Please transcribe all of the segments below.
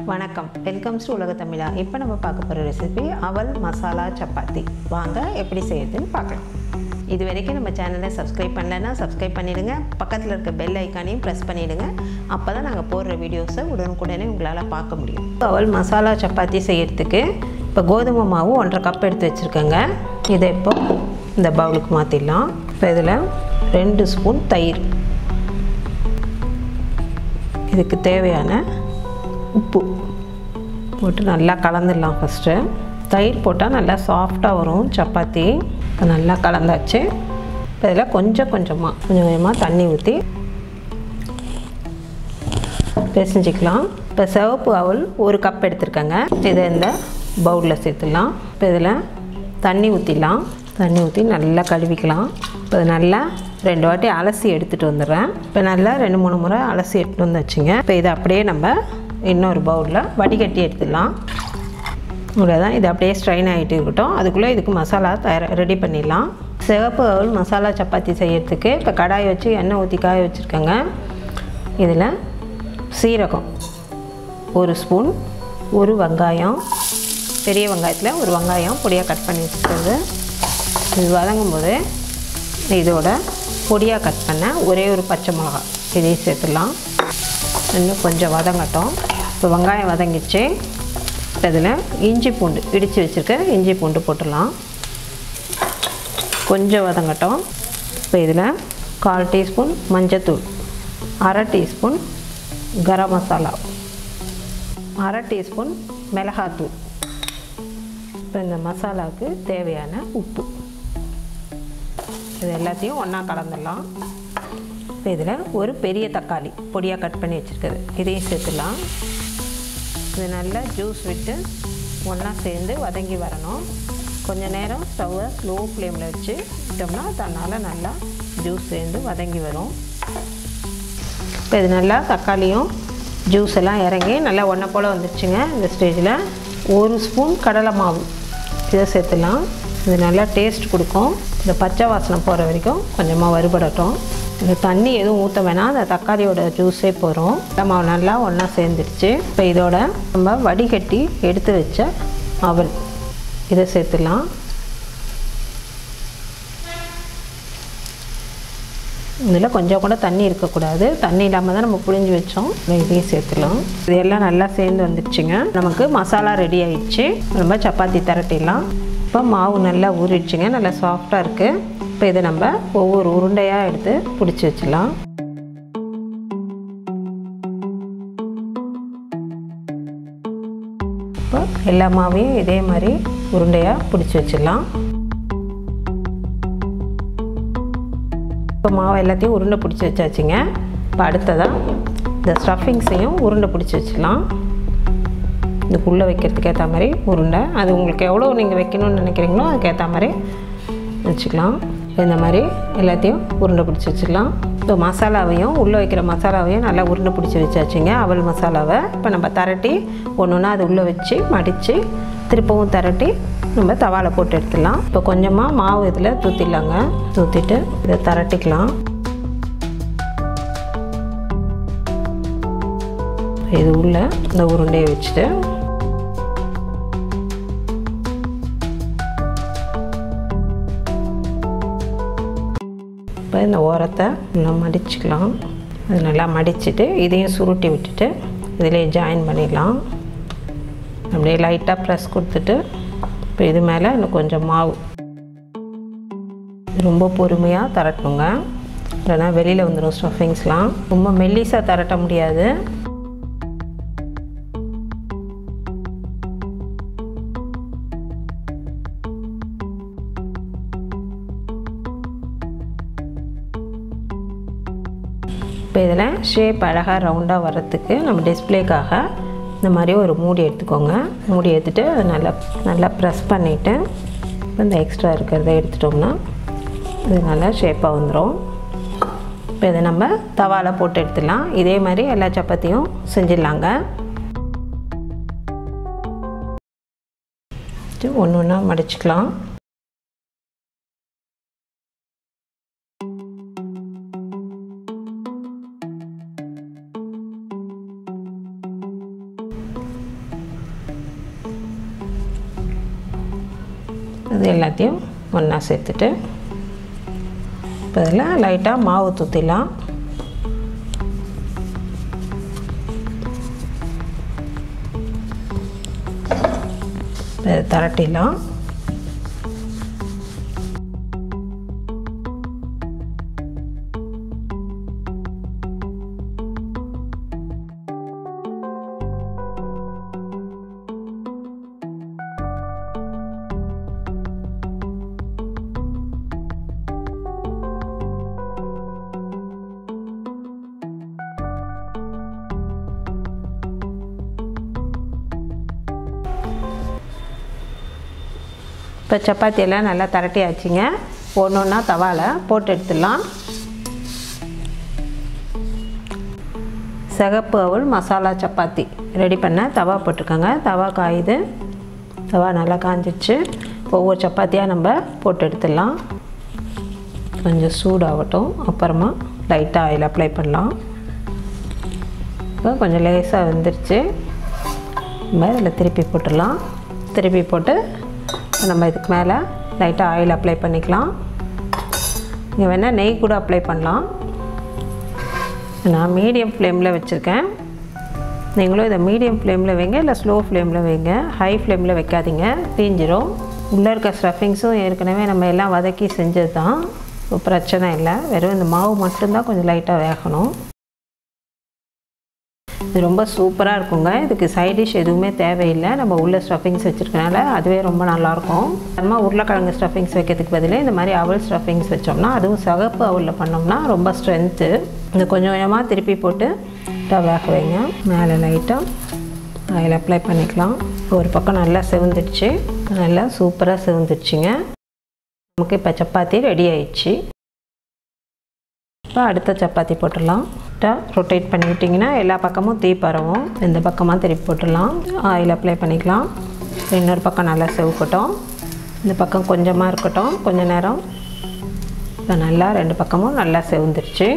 வணக்கம் welcomes to உலக தமிழா இப்போ நம்ம பார்க்க போகிற ரெசிபி அவல் மசாலா சப்பாத்தி வாங்க எப்படி செய்யறதுன்னு பார்க்கலாம் இது வரைக்கும் நம்ம சேனலை சப்ஸ்கிரைப் பண்ணலைன்னா சப்ஸ்கிரைப் பண்ணிடுங்க பக்கத்தில் இருக்க பெல் ஐக்கானையும் ப்ரெஸ் பண்ணிவிடுங்க அப்போ தான் நாங்கள் போடுற வீடியோஸை உடனுக்குடனே உங்களால் பார்க்க முடியும் அவல் மசாலா சப்பாத்தி செய்யறதுக்கு இப்போ கோதுமை மாவு ஒன்றரை கப் எடுத்து வச்சுருக்கேங்க இதை இப்போ இந்த பவுலுக்கு மாற்றிடலாம் இப்போ இதில் ரெண்டு ஸ்பூன் தயிர் இதுக்கு தேவையான உப்பு போட்டு நல்லா கலந்துடலாம் ஃபஸ்ட்டு தயிர் போட்டால் நல்லா சாஃப்டாக வரும் சப்பாத்தி இப்போ நல்லா கலந்தாச்சு இப்போ இதில் கொஞ்சம் கொஞ்சமாக கொஞ்சம் கொஞ்சமாக தண்ணி ஊற்றி பிசைஞ்சிக்கலாம் இப்போ சிவப்பு அவல் ஒரு கப் எடுத்துருக்கேங்க இதை இந்த பவுலில் சேர்த்துடலாம் இப்போ இதில் தண்ணி ஊற்றிடலாம் தண்ணி ஊற்றி நல்லா கழுவிக்கலாம் இப்போ இது நல்லா ரெண்டு வாட்டி அலசி எடுத்துகிட்டு வந்துடுறேன் இப்போ நல்லா ரெண்டு மூணு முறை அலசி எடுத்துகிட்டு வந்தாச்சுங்க இப்போ இதை அப்படியே நம்ம இன்னொரு பவுலில் வடிகட்டி எடுத்துடலாம் இவ்வளோதான் இது அப்படியே ஸ்ட்ரைன் ஆகிட்டு இருக்கட்டும் அதுக்குள்ளே இதுக்கு மசாலா தயார் ரெடி பண்ணிடலாம் சிவப்பு அவல் மசாலா சப்பாத்தி செய்யறதுக்கு இப்போ கடாய் வச்சு எண்ணெய் ஊற்றி காய வச்சுருக்கேங்க இதில் சீரகம் ஒரு ஸ்பூன் ஒரு வெங்காயம் பெரிய வெங்காயத்தில் ஒரு வெங்காயம் பொடியாக கட் பண்ணி வச்சுருக்கிறது இது வதங்கும் போது இதோட பொடியாக கட் பண்ண ஒரே ஒரு பச்சை மிளகா இதையும் சேர்த்துடலாம் இன்னும் கொஞ்சம் வதங்கட்டும் இப்போ வெங்காயம் வதங்கிச்சு இப்போ இதில் இஞ்சி பூண்டு இடித்து வச்சுருக்க இஞ்சி பூண்டு போட்டுடலாம் கொஞ்சம் வதங்கட்டும் இப்போ இதில் கால் டீஸ்பூன் மஞ்சத்தூள் அரை டீஸ்பூன் கரம் மசாலா அரை டீஸ்பூன் மிளகாத்தூள் இப்போ இந்த மசாலாவுக்கு தேவையான உப்பு இது எல்லாத்தையும் ஒன்றா கலந்துடலாம் இப்போ இதில் ஒரு பெரிய தக்காளி பொடியாக கட் பண்ணி வச்சுருக்குது இதையும் சேர்த்துடலாம் இது நல்லா ஜூஸ் விட்டு ஒன்றா சேர்ந்து வதங்கி வரணும் கொஞ்ச நேரம் ஸ்டவ்வை ஸ்லோ ஃப்ளேமில் வச்சு விட்டோம்னா தன்னால் நல்லா ஜூஸ் சேர்ந்து வதங்கி வரும் இப்போ இது நல்லா தக்காளியும் ஜூஸ் எல்லாம் இறங்கி நல்லா ஒன்றை போல் வந்துருச்சுங்க இந்த ஸ்டேஜில் ஒரு ஸ்பூன் கடலை மாவு இதை சேர்த்துலாம் இது நல்லா டேஸ்ட் கொடுக்கும் இந்த பச்சை வாசனை போகிற வரைக்கும் கொஞ்சமாக வறுபடட்டும் இந்த தண்ணி எதுவும் ஊற்ற வேணாம் அந்த தக்காளியோட ஜூஸே போகிறோம் நம்ம நல்லா ஒன்றா சேர்ந்துருச்சு இப்போ இதோட நம்ம வடிகட்டி எடுத்து வச்ச அவல் இதை சேர்த்துலாம் இதில் கொஞ்சம் கூட தண்ணி இருக்கக்கூடாது தண்ணி இல்லாமல் தான் நம்ம புழிஞ்சு வச்சோம் இதையும் சேர்த்துலாம் இது எல்லாம் நல்லா சேர்ந்து வந்துடுச்சுங்க நமக்கு மசாலா ரெடி ஆயிடுச்சு நம்ம சப்பாத்தி திரட்டிடலாம் இப்போ மாவு நல்லா ஊறிடுச்சுங்க நல்லா சாஃப்டாக இருக்குது இப்போ இதை நம்ம ஒவ்வொரு உருண்டையாக எடுத்து பிடிச்சி வச்சிடலாம் இப்போ எல்லா மாவையும் இதே மாதிரி உருண்டையாக பிடிச்சி வச்சிடலாம் இப்போ மாவு எல்லாத்தையும் உருண்டை பிடிச்சி வச்சாச்சுங்க இப்போ அடுத்ததாக இந்த ஸ்டஃபிங்ஸையும் உருண்டை பிடிச்சி வச்சிடலாம் இதுக்குள்ளே வைக்கிறதுக்கு ஏற்ற மாதிரி உருண்டை அது உங்களுக்கு எவ்வளோ நீங்கள் வைக்கணும்னு நினைக்கிறீங்களோ அதுக்கேற்ற மாதிரி வச்சுக்கலாம் இந்த மாதிரி எல்லாத்தையும் உருண்டை பிடிச்சி வச்சுக்கலாம் இப்போ மசாலாவையும் உள்ளே வைக்கிற மசாலாவையும் நல்லா உருண்டை பிடிச்சி வச்சாச்சுங்க அவல் மசாலாவை இப்போ நம்ம திரட்டி ஒன்று ஒன்றா அது உள்ளே வச்சு மடித்து திருப்பவும் திரட்டி நம்ம தவாவில் போட்டு எடுத்துடலாம் இப்போ கொஞ்சமாக மாவு இதில் தூத்திடலாங்க தூத்திட்டு இதை திரட்டிக்கலாம் இது உள்ள இந்த உருண்டையை வச்சுட்டு இப்போ இந்த ஓரத்தை நல்லா மடிச்சுக்கலாம் அது நல்லா மடிச்சுட்டு இதையும் சுருட்டி விட்டுட்டு இதிலே ஜாயின் பண்ணிடலாம் அப்படியே லைட்டாக ப்ரெஸ் கொடுத்துட்டு இப்போ இது மேலே இன்னும் கொஞ்சம் மாவு ரொம்ப பொறுமையாக திரட்டணுங்க இல்லைன்னா வெளியில் வந்துடும் ஸ்டஃபிங்ஸ்லாம் ரொம்ப மெல்லிஸாக திரட்ட முடியாது இப்போ இதில் ஷேப் அழகாக ரவுண்டாக வர்றதுக்கு நம்ம டிஸ்பிளேக்காக இந்த மாதிரி ஒரு மூடி எடுத்துக்கோங்க மூடி எடுத்துகிட்டு அதை நல்லா நல்லா ப்ரெஸ் பண்ணிவிட்டு இந்த எக்ஸ்ட்ரா இருக்கிறத எடுத்துட்டோம்னா இது நல்லா ஷேப்பாக வந்துடும் இப்போ இதை நம்ம தவாவில் போட்டு எடுத்துடலாம் இதே மாதிரி எல்லா சப்பாத்தியும் செஞ்சிடலாங்க ஒன்று ஒன்றா மடிச்சுக்கலாம் இது எல்லாத்தையும் ஒன்றா சேர்த்துட்டு இப்போ இதில் லைட்டாக மாவு தூத்திடலாம் இதை திரட்டிடலாம் இப்போ சப்பாத்தி எல்லாம் நல்லா திரட்டியாச்சுங்க ஒன்று ஒன்றா தவாவில் போட்டு எடுத்துடலாம் சிகப்பு அவள் மசாலா சப்பாத்தி ரெடி பண்ண தவா போட்டிருக்கோங்க தவா காயுது தவா நல்லா காஞ்சிச்சு ஒவ்வொரு சப்பாத்தியாக நம்ம போட்டு எடுத்துடலாம் கொஞ்சம் சூடாகட்டும் அப்புறமா லைட்டாக ஆயில் அப்ளை பண்ணலாம் இப்போ கொஞ்சம் லேசாக வெந்துருச்சு நம்ம இதில் திருப்பி போட்டுடலாம் திருப்பி போட்டு நம்ம இதுக்கு மேலே லைட்டாக ஆயில் அப்ளை பண்ணிக்கலாம் இங்கே வேணால் நெய் கூட அப்ளை பண்ணலாம் நான் மீடியம் ஃப்ளேமில் வச்சுருக்கேன் நீங்களும் இதை மீடியம் ஃப்ளேமில் வைங்க இல்லை ஸ்லோ ஃப்ளேமில் வைங்க ஹை ஃப்ளேமில் வைக்காதீங்க தீஞ்சிரும் உள்ளே இருக்க ஸ்டஃபிங்ஸும் ஏற்கனவே நம்ம எல்லாம் வதக்கி செஞ்சது தான் இப்போ பிரச்சனை இல்லை வெறும் இந்த மாவு மட்டும்தான் கொஞ்சம் லைட்டாக வேகணும் இது ரொம்ப சூப்பராக இருக்குங்க இதுக்கு சைட் டிஷ் எதுவுமே தேவையில்லை நம்ம உள்ள ஸ்டஃபிங்ஸ் வச்சுருக்கனால அதுவே ரொம்ப நல்லாயிருக்கும் நம்ம உருளைக்கிழங்கு ஸ்டஃபிங்ஸ் வைக்கிறதுக்கு பதிலாக இந்த மாதிரி அவல் ஸ்டஃபிங்ஸ் வச்சோம்னா அதுவும் சகப்பு அவலில் பண்ணோம்னா ரொம்ப ஸ்ட்ரென்த்து இந்த கொஞ்சம் கொஞ்சமாக திருப்பி போட்டு வேக வைங்க மேலே லைட்டாக அதில் அப்ளை பண்ணிக்கலாம் ஒரு பக்கம் நல்லா செவந்துடுச்சு நல்லா சூப்பராக செவந்துடுச்சுங்க நமக்கு இப்போ சப்பாத்தி ரெடி ஆயிடுச்சு இப்போ அடுத்த சப்பாத்தி போட்டுடலாம் ரொட்டேட் பண்ணி விட்டிங்கன்னா எல்லா பக்கமும் தீ பரவும் இந்த பக்கமாக திருப்பி போட்டுடலாம் ஆயில் அப்ளை பண்ணிக்கலாம் இன்னொரு பக்கம் நல்லா செவுக்கட்டும் இந்த பக்கம் கொஞ்சமாக இருக்கட்டும் கொஞ்ச நேரம் இப்போ நல்லா ரெண்டு பக்கமும் நல்லா செவந்துருச்சு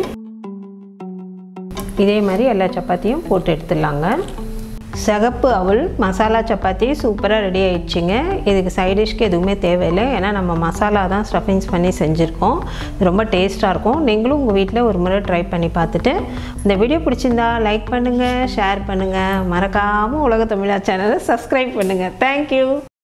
இதே மாதிரி எல்லா சப்பாத்தியும் போட்டு எடுத்துடலாங்க சிகப்பு அவல் மசாலா சப்பாத்தி சூப்பராக ரெடி ஆயிடுச்சுங்க இதுக்கு சைடிஷ்க்கு எதுவுமே தேவையில்லை ஏன்னா நம்ம மசாலா தான் ஸ்டஃபிங்ஸ் பண்ணி செஞ்சுருக்கோம் இது ரொம்ப டேஸ்ட்டாக இருக்கும் நீங்களும் உங்கள் வீட்டில் ஒரு முறை ட்ரை பண்ணி பார்த்துட்டு இந்த வீடியோ பிடிச்சிருந்தா லைக் பண்ணுங்கள் ஷேர் பண்ணுங்கள் மறக்காமல் உலக தமிழா சேனலை சப்ஸ்கிரைப் பண்ணுங்கள் தேங்க்யூ